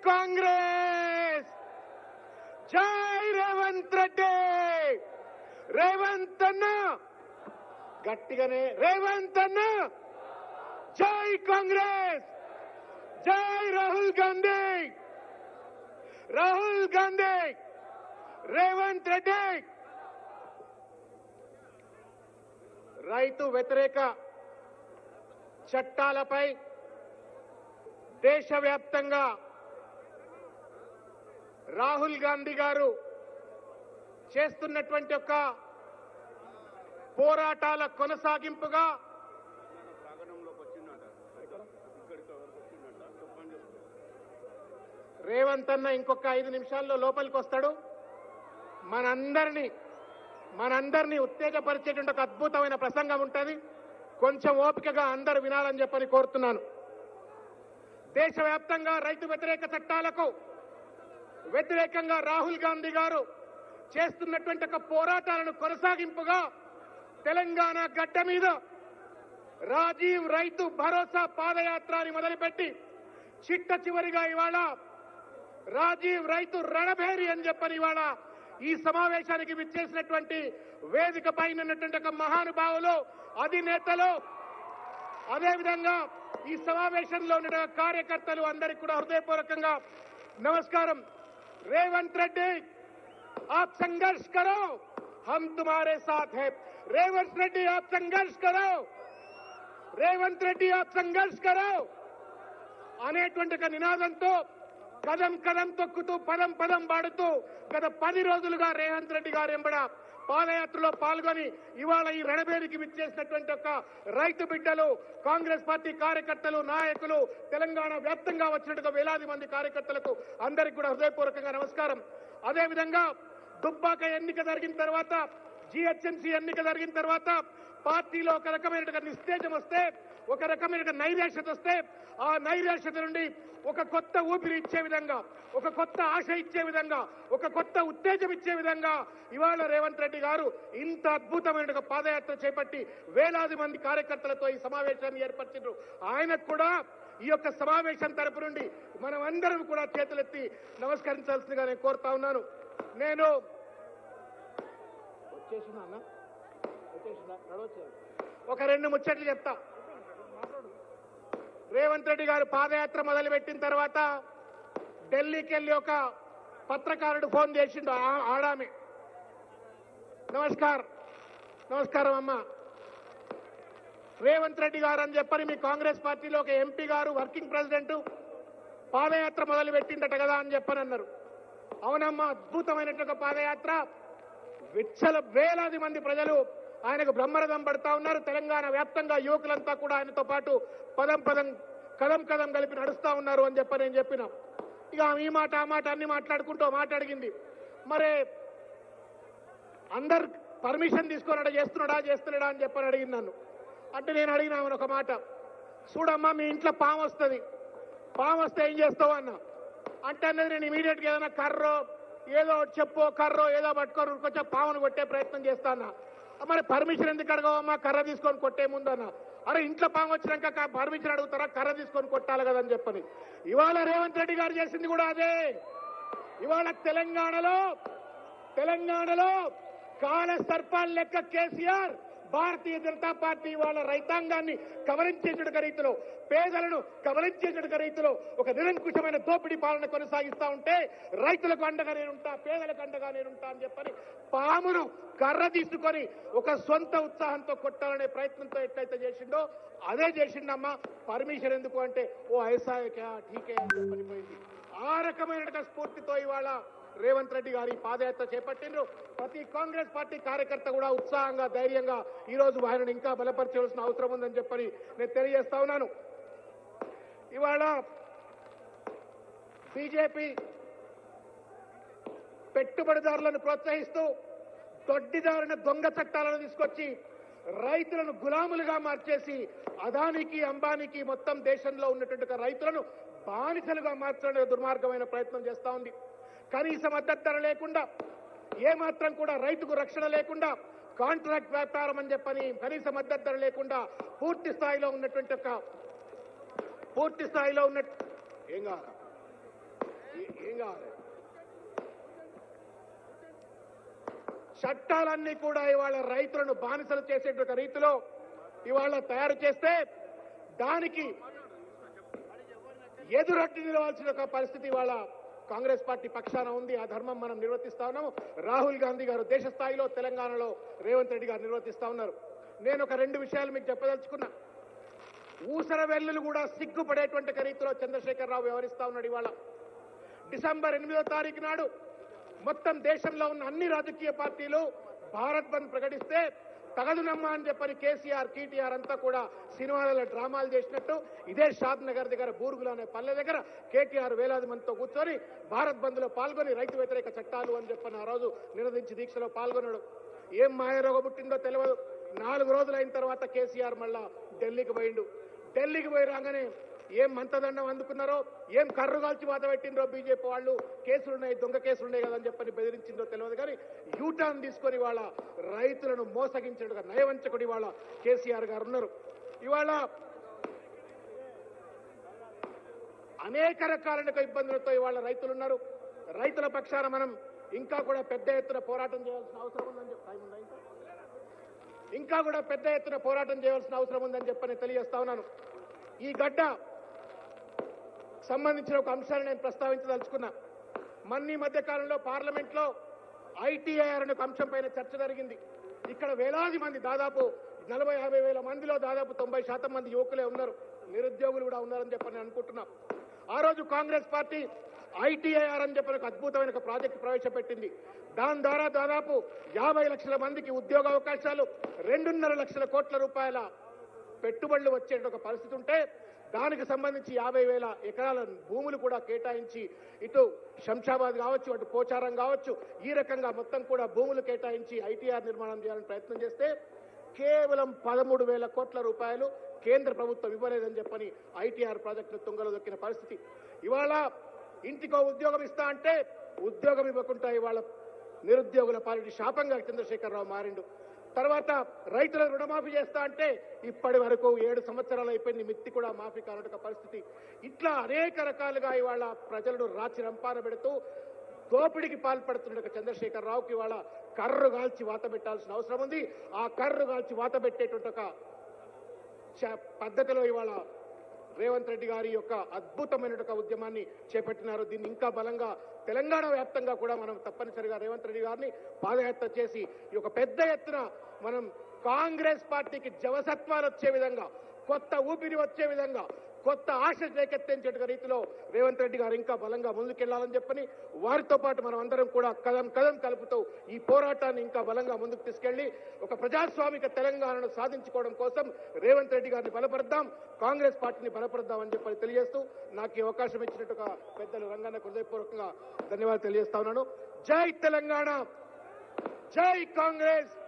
కాంగ్రెస్ జై రేవంత్ రెడ్డి రేవంత్ అన్న గట్టిగానే రేవంత్ అన్న జై కాంగ్రెస్ జై రాహుల్ గాంధీ రాహుల్ గాంధీ రేవంత్ రెడ్డి రైతు వ్యతిరేక చట్టాలపై దేశవ్యాప్తంగా రాహుల్ గాంధీ గారు చేస్తున్నటువంటి ఒక పోరాటాల కొనసాగింపుగా రేవంత్ అన్న ఇంకొక ఐదు నిమిషాల్లో లోపలికి వస్తాడు మనందరినీ మనందరినీ ఉత్తేజపరిచేటువంటి ఒక అద్భుతమైన ప్రసంగం ఉంటుంది కొంచెం ఓపికగా అందరు వినాలని చెప్పని కోరుతున్నాను దేశవ్యాప్తంగా రైతు వ్యతిరేక చట్టాలకు వ్యతిరేకంగా రాహుల్ గాంధీ గారు చేస్తున్నటువంటి ఒక పోరాటాలను కొనసాగింపుగా తెలంగాణ గడ్డ మీద రాజీవ్ రైతు భరోసా పాదయాత్రని మొదలుపెట్టి చిట్ట చివరిగా ఇవాళ రాజీవ్ రైతు రణభేరి అని చెప్పని ఇవాళ ఈ సమావేశానికి విచ్చేసినటువంటి వేదిక పైన ఉన్నటువంటి ఒక మహానుభావులు అధినేతలు అదేవిధంగా ఈ సమావేశంలో ఉన్న కార్యకర్తలు అందరికీ కూడా హృదయపూర్వకంగా నమస్కారం రేవంత్ రెడ్డి आप संघर्ष करो हम तुम्हारे साथ हैं रेवंत रेड्डी आप संघर्ष करो రేవంత్ రెడ్డి आप संघर्ष करो అనేటువంటి ఒక నినాదంతో కదం కదం తొక్కుతూ పదం పదం పాడుతూ గత పది రోజులుగా రేవంత్ రెడ్డి గారు ఎంబడ పాదయాత్రలో పాల్గొని ఇవాళ ఈ రణబేరికి విచ్చేసినటువంటి ఒక రైతు బిడ్డలు కాంగ్రెస్ పార్టీ కార్యకర్తలు నాయకులు తెలంగాణ వ్యాప్తంగా వచ్చినట్టుగా వేలాది మంది కార్యకర్తలకు అందరికీ కూడా హృదయపూర్వకంగా నమస్కారం అదేవిధంగా దుబ్బాక ఎన్నిక జరిగిన తర్వాత జిహెచ్ఎంసీ ఎన్నిక జరిగిన తర్వాత పార్టీలో ఒక రకమైన నిస్తేజం వస్తే ఒక రకమైన నైరాశ్యత వస్తే ఆ నైరాశ్యత నుండి ఒక కొత్త ఊపిరి ఇచ్చే విధంగా ఒక కొత్త ఆశ ఇచ్చే విధంగా ఒక కొత్త ఉత్తేజం ఇచ్చే విధంగా ఇవాళ రేవంత్ రెడ్డి గారు ఇంత అద్భుతమైన ఒక పాదయాత్ర చేపట్టి వేలాది మంది కార్యకర్తలతో ఈ సమావేశాన్ని ఏర్పరిచారు ఆయనకు కూడా ఈ యొక్క సమావేశం తరపు నుండి మనం అందరం కూడా చేతులెత్తి నమస్కరించాల్సిందిగా నేను కోరుతా ఉన్నాను నేను వచ్చేసిన అన్న వచ్చేసిందా? నడవచ్చేది. ఒక రెండు ముచ్చట్లు చెప్తా రేవంత్ రెడ్డి గారు పాదయాత్ర మొదలుపెట్టిన తర్వాత ఢిల్లీకి వెళ్ళి ఒక పత్రకారుడు ఫోన్ చేసిండు ఆ- ఆడామె నమస్కార్ నమస్కారం అమ్మా రేవంత్ రెడ్డి గారు అని చెప్పని మీ కాంగ్రెస్ పార్టీలో ఒక ఎంపీ గారు వర్కింగ్ ప్రెసిడెంట్ పాదయాత్ర మొదలు పెట్టిందట కదా అని చెప్పని అన్నారు అవునమ్మా అద్భుతమైనటువంటి ఒక పాదయాత్ర విచ్చల వేలాది మంది ప్రజలు ఆయనకు బ్రహ్మరథం పడతా ఉన్నారు తెలంగాణ వ్యాప్తంగా యువకులంతా కూడా ఆయనతో పాటు పదం పదం కదం కదం కలిపి నడుస్తా ఉన్నారు అని చెప్పి నేను చెప్పిన ఇక ఆమె ఈ మాట ఆ మాట అన్ని మాట్లాడుకుంటూ మాట అడిగింది మరి అందరు పర్మిషన్ తీసుకొని చేస్తున్నాడా చేస్తున్నాడా అని చెప్పని అడిగింది నన్ను అంటే నేను అడిగిన ఆమెను ఒక మాట చూడమ్మా మీ ఇంట్లో పాము వస్తుంది పాము వస్తే ఏం చేస్తావు అన్న అంటే అన్నది నేను ఇమీడియట్ గా ఏదైనా కర్రో ఏదో ఒకటి చెప్పో కర్రో ఏదో పట్టుకొని ఉరికొచ్చా పామును కొట్టే ప్రయత్నం చేస్తానా మరి పర్మిషన్ ఎందుకు అడగవమ్మా కర్ర తీసుకొని కొట్టే ముందు అన్న అరే ఇంట్లో పాము వచ్చినాక పర్మిషన్ అడుగుతారా కర్ర తీసుకొని కొట్టాలి కదా అని చెప్పని ఇవాళ రేవంత్ రెడ్డి గారు చేసింది కూడా అదే ఇవాళ తెలంగాణలో తెలంగాణలో కాల సర్పాల్ లెక్క కేసీఆర్ భారతీయ జనతా పార్టీ వాళ్ళ రైతాంగాన్ని కవరించేటువంటి రీతిలో పేదలను కవరించేటువంటి రీతిలో ఒక నిరంకుశమైన దోపిడీ పాలన కొనసాగిస్తా ఉంటే రైతులకు అండగా నేనుంటా పేదలకు అండగా నేనుంటా అని చెప్పని పామును కర్ర తీసుకొని ఒక సొంత ఉత్సాహంతో కొట్టాలనే ప్రయత్నంతో ఎట్లయితే చేసిండో అదే చేసిండమ్మా పర్మిషన్ ఎందుకు అంటే ఓ ఐసాయకే ఠీకే అని చెప్పని పోయింది ఆ రకమైన స్ఫూర్తితో ఇవాళ రేవంత్ రెడ్డి గారి పాదయాత్ర చేపట్టిండ్రు ప్రతి కాంగ్రెస్ పార్టీ కార్యకర్త కూడా ఉత్సాహంగా ధైర్యంగా ఈ రోజు ఆయనను ఇంకా బలపరచవలసిన అవసరం ఉందని చెప్పని నేను తెలియజేస్తా ఉన్నాను ఇవాళ బీజేపీ పెట్టుబడిదారులను ప్రోత్సహిస్తూ దొడ్డిదారిన దొంగ చట్టాలను తీసుకొచ్చి రైతులను గులాములుగా మార్చేసి అదానికి అంబానీకి మొత్తం దేశంలో ఉన్నటువంటి ఒక రైతులను బానిసలుగా మార్చడానికి దుర్మార్గమైన ప్రయత్నం చేస్తా ఉంది కనీస మద్దతు ధర లేకుండా ఏ మాత్రం కూడా రైతుకు రక్షణ లేకుండా కాంట్రాక్ట్ వ్యాపారం అని చెప్పని కనీస మద్దతు ధర లేకుండా పూర్తి స్థాయిలో ఉన్నటువంటి ఒక పూర్తి స్థాయిలో ఉన్న ఏం కావాలా ఏ- ఏం కావాలి చట్టాలన్నీ కూడా ఇవాళ రైతులను బానిసలు చేసేటువంటి రీతిలో ఇవాళ తయారు చేస్తే దానికి ఎదురట్టి నిలవాల్సిన ఒక పరిస్థితి ఇవాళ కాంగ్రెస్ పార్టీ పక్షాన ఉంది ఆ ధర్మం మనం నిర్వర్తిస్తా ఉన్నాము రాహుల్ గాంధీ గారు దేశ స్థాయిలో తెలంగాణలో రేవంత్ రెడ్డి గారు నిర్వర్తిస్తా ఉన్నారు నేను ఒక రెండు విషయాలు మీకు చెప్పదలుచుకున్నా ఊసర వెల్లులు కూడా సిగ్గుపడేటువంటి ఒక రీతిలో చంద్రశేఖరరావు వ్యవహరిస్తా ఉన్నాడు ఇవాళ డిసెంబర్ ఎనిమిదో తారీఖు నాడు మొత్తం దేశంలో ఉన్న అన్ని రాజకీయ పార్టీలు భారత్ బంద్ ప్రకటిస్తే తగదునమ్మా అని చెప్పని కేసీఆర్ కేటీఆర్ అంతా కూడా సినిమాలలో డ్రామాలు చేసినట్టు ఇదే షాద్ నగర్ దగ్గర బూరుగులు అనే పల్లె దగ్గర కేటీఆర్ వేలాది మందితో కూర్చొని భారత్ బంద్ లో పాల్గొని రైతు వ్యతిరేక చట్టాలు అని చెప్పని ఆ రోజు నినదించి దీక్షలో పాల్గొన్నాడు ఏం మాయరోగ పుట్టిందో తెలియదు నాలుగు రోజులు అయిన తర్వాత కేసీఆర్ మళ్ళా ఢిల్లీకి పోయిండు ఢిల్లీకి పోయి రాగానే ఏం మంతదండం అందుకున్నారో ఏం కర్రు కాల్చి వాత పెట్టిండ్రో బీజేపీ వాళ్ళు కేసులున్నాయి దొంగ కేసులున్నాయి కదా అని చెప్పని బెదిరించిందో తెలియదు కానీ యూటర్న్ తీసుకొని వాళ్ళ రైతులను మోసగించడుగా నయవంచకుడు ఇవాళ కేసీఆర్ గారు ఉన్నారు ఇవాళ అనేక రకాలైన ఇబ్బందులతో ఇవాళ రైతులు ఉన్నారు రైతుల పక్షాన మనం ఇంకా కూడా పెద్ద ఎత్తున పోరాటం చేయాల్సిన అవసరం ఉందని చెప్పి టైం ఉందా ఇంకా? ఇంకా కూడా పెద్ద ఎత్తున పోరాటం చేయాల్సిన అవసరం ఉందని చెప్పని తెలియజేస్తా ఉన్నాను ఈ గడ్డ సంబంధించిన ఒక అంశాన్ని నేను ప్రస్తావించదలుచుకున్నా మన్ని మధ్య కాలంలో పార్లమెంట్ లో ఐటీఐఆర్ అనే ఒక అంశం పైన చర్చ జరిగింది ఇక్కడ వేలాది మంది దాదాపు నలభై యాభై వేల మందిలో దాదాపు తొంభై శాతం మంది యువకులే ఉన్నారు నిరుద్యోగులు కూడా ఉన్నారని చెప్పని నేను అనుకుంటున్నా ఆ రోజు కాంగ్రెస్ పార్టీ ఐటీఐఆర్ అని చెప్పిన ఒక అద్భుతమైన ఒక ప్రాజెక్టు ప్రవేశపెట్టింది దాని ద్వారా దాదాపు యాభై లక్షల మందికి ఉద్యోగ అవకాశాలు రెండున్నర లక్షల కోట్ల రూపాయల పెట్టుబడులు వచ్చే ఒక పరిస్థితి ఉంటే దానికి సంబంధించి యాభై వేల ఎకరాల భూములు కూడా కేటాయించి ఇటు శంషాబాద్ కావచ్చు అటు పోచారం కావచ్చు ఈ రకంగా మొత్తం కూడా భూములు కేటాయించి ఐటీఆర్ నిర్మాణం చేయాలని ప్రయత్నం చేస్తే కేవలం పదమూడు వేల కోట్ల రూపాయలు కేంద్ర ప్రభుత్వం ఇవ్వలేదని చెప్పని ఐటీఆర్ ప్రాజెక్టును తుంగలో దొక్కిన పరిస్థితి ఇవాళ ఇంటికో ఉద్యోగం ఇస్తా అంటే ఉద్యోగం ఇవ్వకుండా ఇవాళ నిరుద్యోగుల పాలిటి శాపంగా చంద్రశేఖరరావు మారిండు తర్వాత రైతుల రుణమాఫీ చేస్తా అంటే ఇప్పటి వరకు ఏడు సంవత్సరాలు అయిపోయింది మిత్తి కూడా మాఫీ కానట పరిస్థితి ఇట్లా అనేక రకాలుగా ఇవాళ ప్రజలను రాచి రంపాన పెడుతూ దోపిడికి పాల్పడుతున్న ఒక చంద్రశేఖరరావుకి ఇవాళ కర్రు కాల్చి వాత పెట్టాల్సిన అవసరం ఉంది ఆ కర్రు కాల్చి వాత పెట్టేటువంటి ఒక చ- పద్ధతిలో ఇవాళ రేవంత్ రెడ్డి గారి యొక్క అద్భుతమైన ఒక ఉద్యమాన్ని చేపట్టినారు దీన్ని ఇంకా బలంగా తెలంగాణ వ్యాప్తంగా కూడా మనం తప్పనిసరిగా రేవంత్ రెడ్డి గారిని పాదయాత్ర చేసి ఈ యొక్క పెద్ద ఎత్తున మనం కాంగ్రెస్ పార్టీకి జవసత్వాలు వచ్చే విధంగా కొత్త ఊపిరి వచ్చే విధంగా కొత్త ఆశ రేకెత్తించే రీతిలో రేవంత్ రెడ్డి గారు ఇంకా బలంగా ముందుకెళ్లాలని చెప్పని వారితో పాటు మనం అందరం కూడా కదం కదం కలుపుతూ ఈ పోరాటాన్ని ఇంకా బలంగా ముందుకు తీసుకెళ్లి ఒక ప్రజాస్వామిక తెలంగాణను సాధించుకోవడం కోసం రేవంత్ రెడ్డి గారిని బలపడదాం కాంగ్రెస్ పార్టీని బలపడదాం అని చెప్పని తెలియజేస్తూ నాకు ఈ అవకాశం ఇచ్చినట్టుగా పెద్దలు రంగానికి హృదయపూర్వకంగా ధన్యవాదాలు తెలియజేస్తా ఉన్నాను జై తెలంగాణ జై కాంగ్రెస్